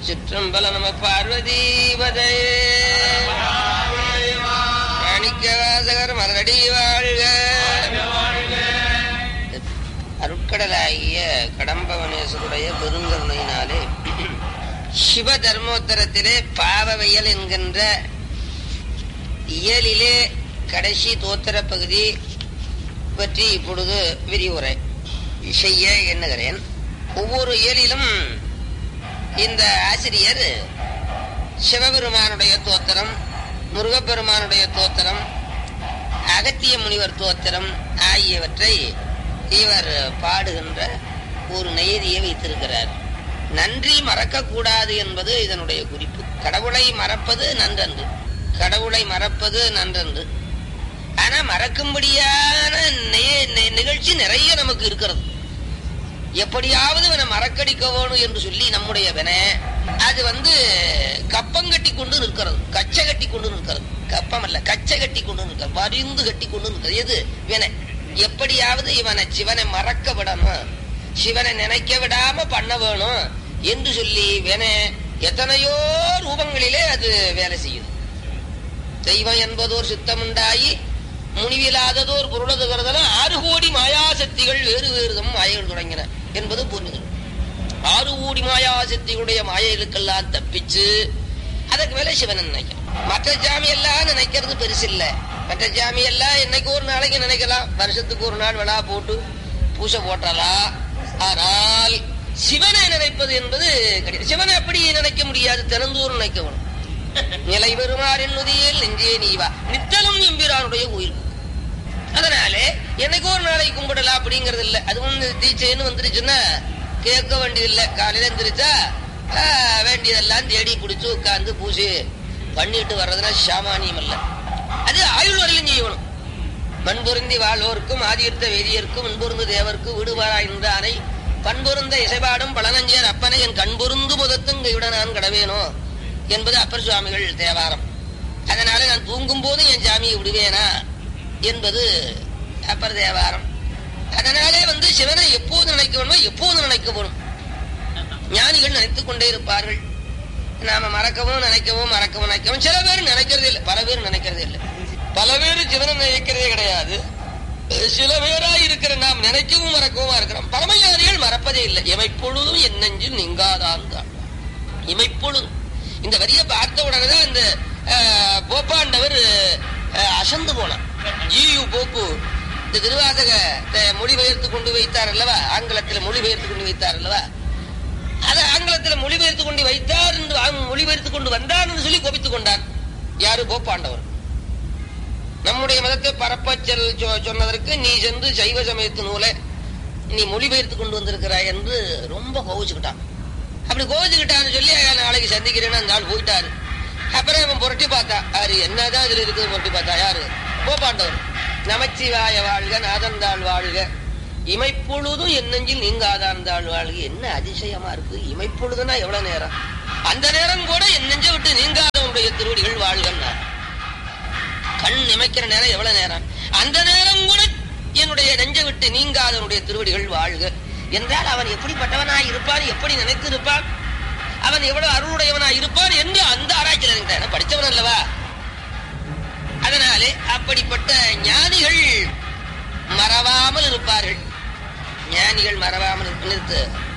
திருச்சிற்றம்பல நம பார்வதீபதே மாணிக்கவாசகர் மலரடி வாழ்க அருட்கடலாகிய கடம்பவனேஸ்வருடைய பெருங்கருணையினாலே சிவ தர்மோத்தரத்திலே பாவவியல் என்கின்ற இயலிலே கடைசி தோத்திர பகுதி பற்றி இப்பொழுது விரிவுரை செய்ய எண்ணுகிறேன் ஒவ்வொரு இயலிலும் இந்த ஆசிரியர் சிவபெருமானுடைய தோத்திரம் முருகப்பெருமானுடைய தோத்திரம் அகத்திய முனிவர் தோத்திரம் ஆகியவற்றை இவர் பாடுகின்ற ஒரு நெய்தியை வைத்திருக்கிறார் நன்றி மறக்கக்கூடாது என்பது இதனுடைய குறிப்பு கடவுளை மறப்பது நன்றன்று கடவுளை மறப்பது நன்றன்று ஆனா மறக்கும்படியான நிகழ்ச்சி நிறைய நமக்கு இருக்கிறது எப்படியாவது இவனை மறக்கடிக்க வேணும் என்று சொல்லி நம்முடைய வினை அது வந்து கப்பம் கட்டி கொண்டு நிற்கிறது கச்சை கட்டி கொண்டு நிற்கிறது கப்பம் அல்ல கச்சை கட்டி கொண்டு நிற்கிறது வரிந்து கட்டி கொண்டு நிற்கிறது எது வினை எப்படியாவது இவனை சிவனை மறக்க விடணும் சிவனை நினைக்க விடாம பண்ண வேணும் என்று சொல்லி வினை எத்தனையோ ரூபங்களிலே அது வேலை செய்யுது தெய்வம் என்பதோர் சித்தமுண்டாயி முனிவிலாததோர் பொருளது கருதல ஆறு கோடி மாயாசக்திகள் வேறு வேறுதம் மாயைகள் தொடங்கின என்பது புரிஞ்சுது ஆறு கோடி மாயாசக்திகளுடைய மாயைகளுக்கெல்லாம் தப்பிச்சு அதுக்கு மேல சிவன் நினைக்கும் மற்ற ஜாமி எல்லாம் நினைக்கிறது பெருசு இல்ல மற்ற ஜாமி எல்லாம் என்னைக்கு ஒரு நாளைக்கு நினைக்கலாம் வருஷத்துக்கு ஒரு நாள் விழா போட்டு பூசை போட்டலாம் ஆனால் சிவனை நினைப்பது என்பது கிடையாது சிவனை அப்படி நினைக்க முடியாது திறந்தூர் நினைக்க வேணும் நிலை பெறுமாறின் நுதியில் நெஞ்சே நீவா நித்தலும் எம்பிரானுடைய உயிர் அதனாலே என்னைக்கு ஒரு நாளைக்கு கும்பிடலாம் அப்படிங்கறது இல்ல அது வந்து தீச்சைன்னு வந்துருச்சுன்னா கேட்க வேண்டியதில்லை காலையில எந்திரிச்சா வேண்டியதெல்லாம் தேடி பிடிச்சு உட்கார்ந்து பூசி பண்ணிட்டு வர்றதுன்னா சாமானியம் அல்ல அது ஆயுள் வரையிலும் செய்யணும் மண்பொருந்தி வாழ்வோருக்கும் ஆதியர்த்த வேதியர்க்கும் முன்பொருந்து தேவர்க்கு விடுவாராய்ந்த அணை பண்பொருந்த இசைபாடும் பழனஞ்சியர் அப்பனை என் கண்பொருந்து முதத்தும் கைவிட நான் கடவேனோ என்பது அப்பர் சுவாமிகள் தேவாரம் அதனால நான் தூங்கும் போது என் ஜாமியை விடுவேனா என்பது அப்பர் தேவாரம் அதனாலே வந்து சிவனை எப்போது நினைக்க வேணுமோ எப்போது நினைக்க வேணும் ஞானிகள் நினைத்துக் கொண்டே இருப்பார்கள் நாம மறக்கவும் நினைக்கவும் மறக்கவும் நினைக்கவும் சில பேர் நினைக்கிறதே இல்லை பல பேர் நினைக்கிறதே இல்லை பல பேர் சிவனை நினைக்கிறதே கிடையாது சில பேரா இருக்கிற நாம் நினைக்கவும் மறக்கவும் இருக்கிறோம் பரமஞானிகள் மறப்பதே இல்லை இமைப்பொழுதும் என் நெஞ்சில் நீங்காதான் தான் இமைப்பொழுதும் இந்த வரிய பார்த்த உடனேதான் இந்த போப்பாண்டவர் அசந்து போனார் ஈயு போப்பு இந்த திருவாசக மொழிபெயர்த்து கொண்டு வைத்தார் அல்லவா ஆங்கிலத்தில் மொழிபெயர்த்து கொண்டு வைத்தார் அல்லவா அதை ஆங்கிலத்தில் மொழிபெயர்த்து கொண்டு வைத்தார் என்று மொழிபெயர்த்து கொண்டு வந்தார் என்று சொல்லி கோபித்துக் கொண்டார் யாரு போப்பாண்டவர் நம்முடைய மதத்தை பரப்பச்சல் சொன்னதற்கு நீ சென்று சைவ சமயத்து நூலை நீ மொழிபெயர்த்து கொண்டு வந்திருக்கிறாய் என்று ரொம்ப கோவிச்சுக்கிட்டான் அப்படி கோவிச்சுக்கிட்டான்னு சொல்லி நாளைக்கு சந்திக்கிறேன்னு அந்த ஆள் போயிட்டாரு அப்புறம் அவன் புரட்டி பார்த்தா யாரு என்னதான் இதுல இருக்குது புரட்டி பார்த்தா யாரு போப்பாண்டவர் நமச்சிவாய வாழ்க நாதந்தாள் வாழ்க இமைப்பொழுதும் என் நெஞ்சில் நீங்காதாந்தாள் வாழ்க என்ன அதிசயமா இருக்கு இமைப்பொழுதுனா எவ்வளவு நேரம் அந்த நேரம் கூட என் நெஞ்சை விட்டு நீங்காதவனுடைய திருவடிகள் வாழ்கன்னா கண் இமைக்கிற நேரம் எவ்வளவு நேரம் அந்த நேரம் கூட என்னுடைய நெஞ்சை விட்டு நீங்காதவனுடைய திருவடிகள் வாழ்க என்றால் அவன் எப்படிப்பட்டவனாய் இருப்பான் எப்படி நினைத்து இருப்பான் அவன் எவ்வளவு அருளுடையவனாய் இருப்பான் என்று அந்த ஆராய்ச்சியில் இருக்கிறான் படித்தவன் அல்லவா அதனாலே அப்படிப்பட்ட ஞானிகள் மறவாமல் இருப்பார்கள் ஞானிகள் மறவாமல் நிறுத்து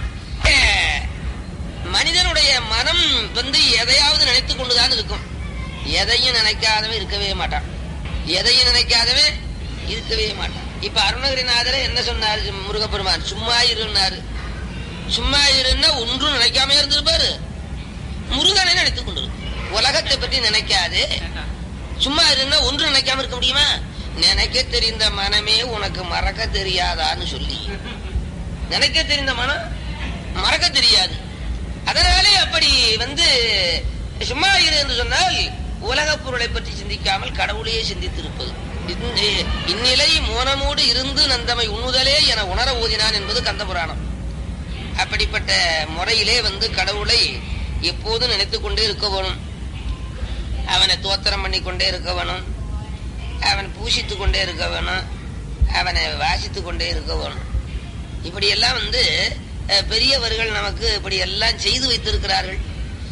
மனிதனுடைய மனம் வந்து எதையாவது நினைத்துக் கொண்டுதான் இருக்கும் எதையும் நினைக்காதவன் இருக்கவே மாட்டான் எதையும் நினைக்காதவன் இருக்கவே மாட்டான் இப்ப அருணகிரிநாதர என்ன சொன்னாரு முருகப்பெருமான் சும்மா இருந்தாரு சும்மா இருந்தா ஒன்றும் நினைக்காம இருந்திருப்பாரு முருகனை நினைத்துக் கொண்டு உலகத்தை பற்றி நினைக்காது சும்மா இருந்தா ஒன்றும் நினைக்காம இருக்க முடியுமா நினைக்க தெரிந்த மனமே உனக்கு மறக்க தெரியாதான்னு சொல்லி நினைக்க தெரிந்த மனம் மறக்க தெரியாது அதனாலே அப்படி வந்து சும்மா இரு என்று சொன்னால் உலக பொருளை பற்றி சிந்திக்காமல் கடவுளையே சிந்தித்திருப்பது இந்நிலை மோனமோடு இருந்து நந்தமை உண்ணுதலே என உணர ஓதினான் என்பது கந்த புராணம் அப்படிப்பட்ட முறையிலே வந்து கடவுளை எப்போதும் நினைத்துக் கொண்டே இருக்க வேணும் அவனை தோத்திரம் பண்ணி கொண்டே இருக்க வேணும் அவன் பூசித்து கொண்டே இருக்க வேணும் அவனை வாசித்து கொண்டே இருக்க வேணும் இப்படியெல்லாம் வந்து அஹ், பெரியவர்கள் நமக்கு இப்படி எல்லாம் செய்து வைத்திருக்கிறார்கள்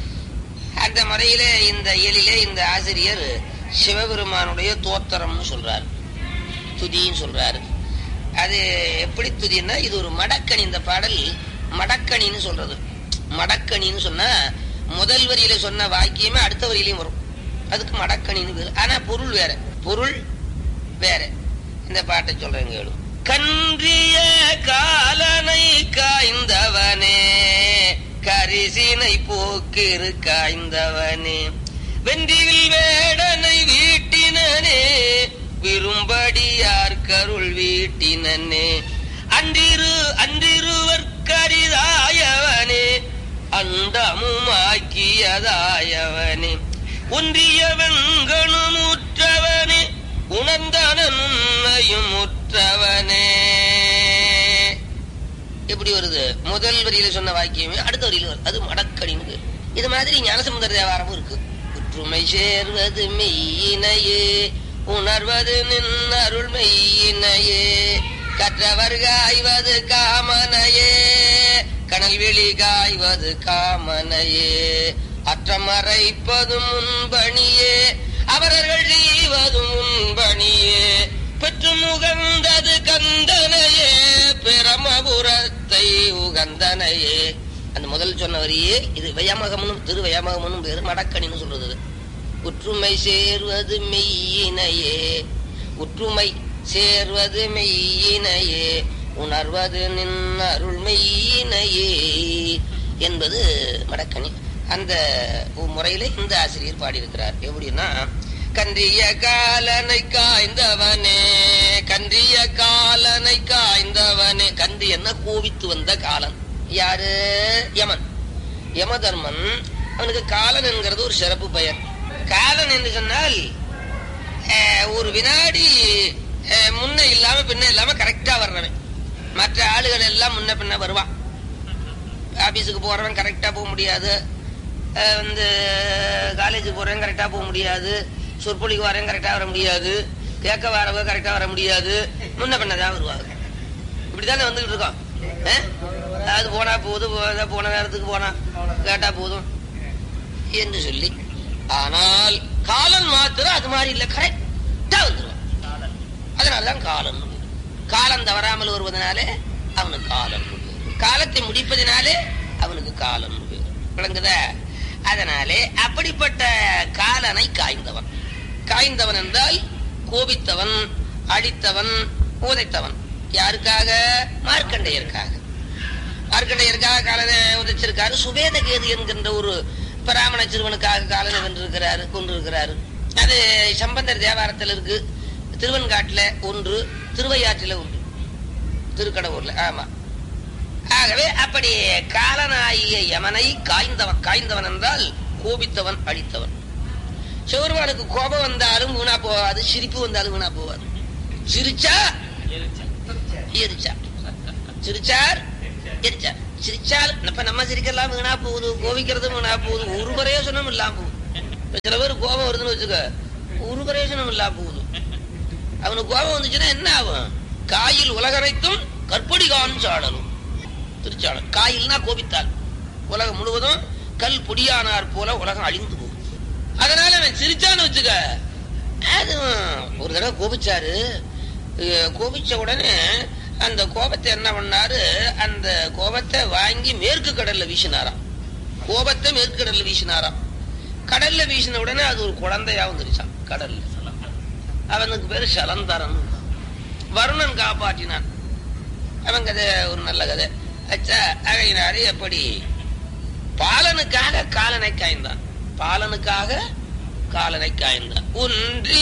அந்த முறையில இந்த இயலிலே இந்த ஆசிரியர் சிவபெருமானுடைய தோத்திரம்னு சொல்றாரு துதின்னு சொல்றாரு அது எப்படி துதின்னா இது ஒரு மடக்கணி இந்த பாடல் மடக்கணின்னு சொல்றது மடக்கணின்னு சொன்னா முதல் வரியில சொன்ன வாக்கியமே அடுத்த வரியிலையும் வரும் அதுக்கு மடக்கணின்னு பேரு ஆனா பொருள் வேற பொருள் வேற இந்த பாட்டை சொல்றேன் கேளு கன்றிய காலனை காய்ந்தவனே கரிசினை போக்கிரு காய்ந்தவனே வென்றிவில் வேடனை வீட்டினனே விரும்படியார் கருள் வீட்டினனே அன்றிரு அன்றிருவர் கரிதாயவனே அண்டமுமாக்கியதாயவனே ஒன்றியவன் கணுமுற்றவனே உணர்ந்தனன் உண்மையும் முற்றவனே எப்படி வருது முதல் வரியில சொன்ன வாக்கியமே அடுத்த வரியில வருது அது மடக்கடின்னு பேரு. இது மாதிரி ஞானசமுந்தர தேவாரமும் இருக்கு ஒற்றுமை சேர்வது மெய்யினையே உணர்வது நின் அருள் மெய்யினையே கற்றவர் காய்வது காமனையே கனல் வெளி காய்வது காமனையே அற்றமறைப்பதும் முன்பணியே அவரர்கள் செய்வதும் முன்பணியே பெற்று முகந்தது கந்தனையே பிரமபுரத்தை உகந்தனையே அந்த முதல் சொன்ன வரியே இது வயமகமனும் திரு வயமகமனும் பேரு மடக்கணின்னு சொல்றது இது. ஒற்றுமை சேர்வது மெய்யினையே ஒற்றுமை சேர்வது மெய்யினையே உணர்வது நின் அருள் மெய்யினையே என்பது மடக்கணி அந்த முறையில இந்த ஆசிரியர் பாடியிருக்கிறார் எப்படின்னா கன்றிய காலனை காய்ந்தவனே கன்றிய காலனை காய்ந்தவனே கன்றி என்ன கோவித்து வந்த காலன் யாரு யமன் யமதர்மன் அவனுக்கு காலன் என்கிறது ஒரு சிறப்பு பெயர் காலன் என்று சொன்னால் அஹ், ஒரு வினாடி அஹ், முன்ன இல்லாம பின்ன இல்லாம கரெக்டா வர்றவன் மற்ற ஆளுகள் எல்லாம் முன்ன பின்ன வருவான் ஆபீஸுக்கு போறவன் கரெக்டா போக முடியாது அஹ், வந்து காலேஜுக்கு போறவன் கரெக்டா போக முடியாது சொற்பொழிக்கு வரவன் கரெக்டா வர முடியாது கேட்க வரவங்க கரெக்டா வர முடியாது முன்ன பின்ன தான் வருவாங்க இப்படித்தானே வந்துகிட்டு இருக்கோம் அஹ்? அது போனா போகுது போ- போன நேரத்துக்கு போனா கேட்டா போதும் என்று சொல்லி ஆனால் காலன் மாத்திரம் அது மாதிரி இல்ல கரெக்டா வந்துருவான் அதனாலதான் காலன் காலம் தவறாமல் வருவதனாலே அவனுக்கு காலன் காலத்தை முடிப்பதினாலே அவனுக்கு காலன் விளங்குதா அதனாலே அப்படிப்பட்ட காலனை காய்ந்தவன் காய்ந்தவன் என்றால் கோபித்தவன் அழித்தவன் உதைத்தவன் யாருக்காக மார்க்கண்டையருக்காக மார்க்கண்டையருக்காக காலனை உதைச்சிருக்காரு சுவேத கேது என்கின்ற ஒரு பிராமண சிறுவனுக்காக காலனை வென்றிருக்கிறாரு கொண்டிருக்கிறாரு அது சம்பந்தர் தேவாரத்தில் இருக்கு திருவன்காட்டுல ஒன்று திருவையாற்றில ஒன்று திருக்கடவுர்ல ஆமா ஆகவே அப்படி காலனாகிய யமனை காய்ந்தவன் காய்ந்தவன் என்றால் கோபித்தவன் அழித்தவன் சிவருமானுக்கு கோபம் வந்தாலும் வீணா போகாது சிரிப்பு வந்தாலும் வீணா போகாது சிரிச்சா எரிச்சா சிரிச்சார் எரிச்சார் சிரிச்சால் இப்ப நம்ம சிரிக்கலாம் வீணா போகுது கோபிக்கிறதும் வீணா போகுது ஒரு பிரயோஜனம் இல்லாம போகுது இப்ப சில பேர் கோபம் வருதுன்னு வச்சுக்க ஒரு பிரயோஜனம் இல்லாம போகுது அவனுக்கு கோபம் வந்துச்சுன்னா என்ன ஆகும் காயில் உலகனைத்தும் கற்படிகான் சாடலும் திருச்சாளர் காயில்னா கோபித்தால் உலகம் முழுவதும் கல் பொடியானார் போல உலகம் அழிந்து போகும் அதனால அவன் சிரிச்சான்னு வச்சுக்க அது ஒரு தடவை கோபிச்சாரு அஹ் கோபிச்ச உடனே அந்த கோபத்தை என்ன பண்ணாரு அந்த கோபத்தை வாங்கி மேற்கு கடல்ல வீசினாராம் கோபத்தை மேற்கு கடல்ல வீசினாராம் கடல்ல வீசின உடனே அது ஒரு குழந்தையா வந்துருச்சான் கடல்ல அவனுக்கு பேரு சலந்தரன் வருணன் காப்பாற்றினான் அவன் கதை ஒரு நல்ல கதை அச்சா அகையினாரு எப்படி பாலனுக்காக காலனை காய்ந்தான் பாலனுக்காக காலனை காய்ந்தான் ஒன்றி